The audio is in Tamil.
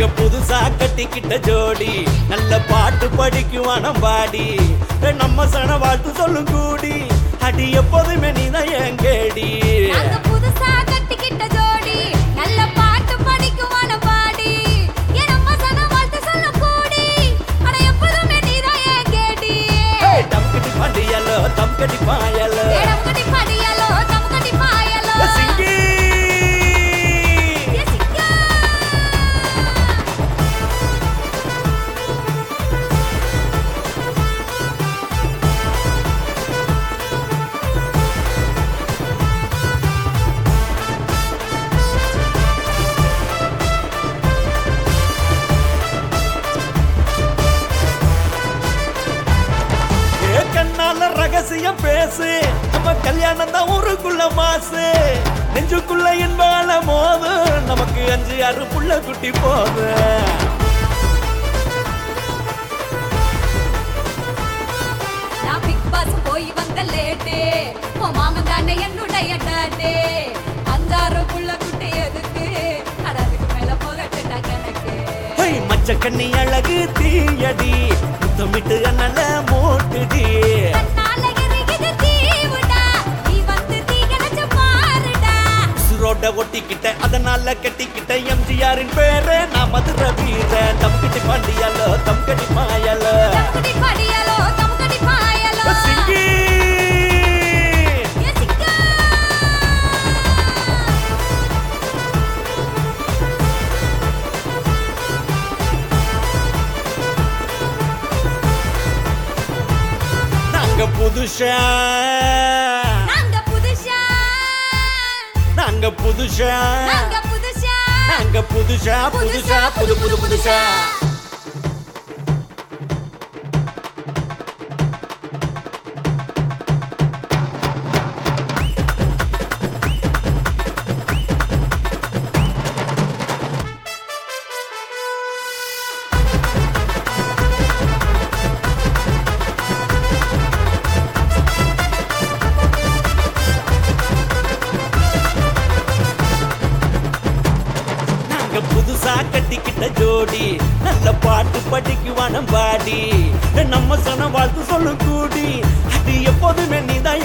நாங்க புதுசா கட்டிக்கிட்ட ஜோடி நல்ல பாட்டு படிக்குவானம் பாடி நம்ம சன வாழ்த்து சொல்லும் கூடி அடி எப்போதுமே நீதான் என் கேடி நாங்க புதுசா கட்டிக்கிட்ட ஜோடி நல்ல பாட்டு படிக்குவான பாடி என் அம்மா சன வாழ்த்து சொல்ல கூடி அட எப்போதுமே நீதான் என் கேடி தம் கட்டி பாண்டியலோ தம் கட்டி பாயலோ ஏடம்கடி படியலோ தம்கடி பாயலோ சிங்கி ஏ சிங்கா ஏ கண்ணால ரகசியம் பேசு நம்ம கல்யாணம் தான் ஊருக்குள்ள மாசு நெஞ்சுக்குள்ள இன்பால மோது நமக்கு அஞ்சு ஆறு புள்ள குட்டி போது நான் பிக் பாஸ் போய் வந்த லேட்டு உன் மாமன் தானே என்னுடைய டாட்டே அஞ்சாறு புள்ள குட்டி எதுக்கு அட அதுக்கு மேல போகட்டுடா கணக்கு ஹை, மச்ச கண்ணி அழகு தீயடி முத்தமிட்டு அண்ணல மூட்டுடி தன்னால எரியுது தீவுடா நீ வந்து தீ கிடச்சு பாருடா சுரோட ஒட்டிக்கிட்ட அதனால கட்டிக்கிட்ட எம்ஜிஆரின் பேரு நான் மதுர வீர தம் கட்டி பாண்டியலோ தம் கட்டி மாயலோ தம்கடி படியலோ தம்கடி பாயலோ சிங்கி ஏ சிங்கா நாங்க புதுஷா நாங்க புதுசா நாங்க புதுஷா நாங்க புதுசா நாங்க புதுஷா புதுஷா புது புது புதுஷா நாங்க புதுசா கட்டிக்கிட்ட ஜோடி நல்ல பாட்டு படிக்குவானம் பாடி நம்ம சொன்ன வாழ்த்து சொல்லும் கூடி அது எப்போதுமே நீதான்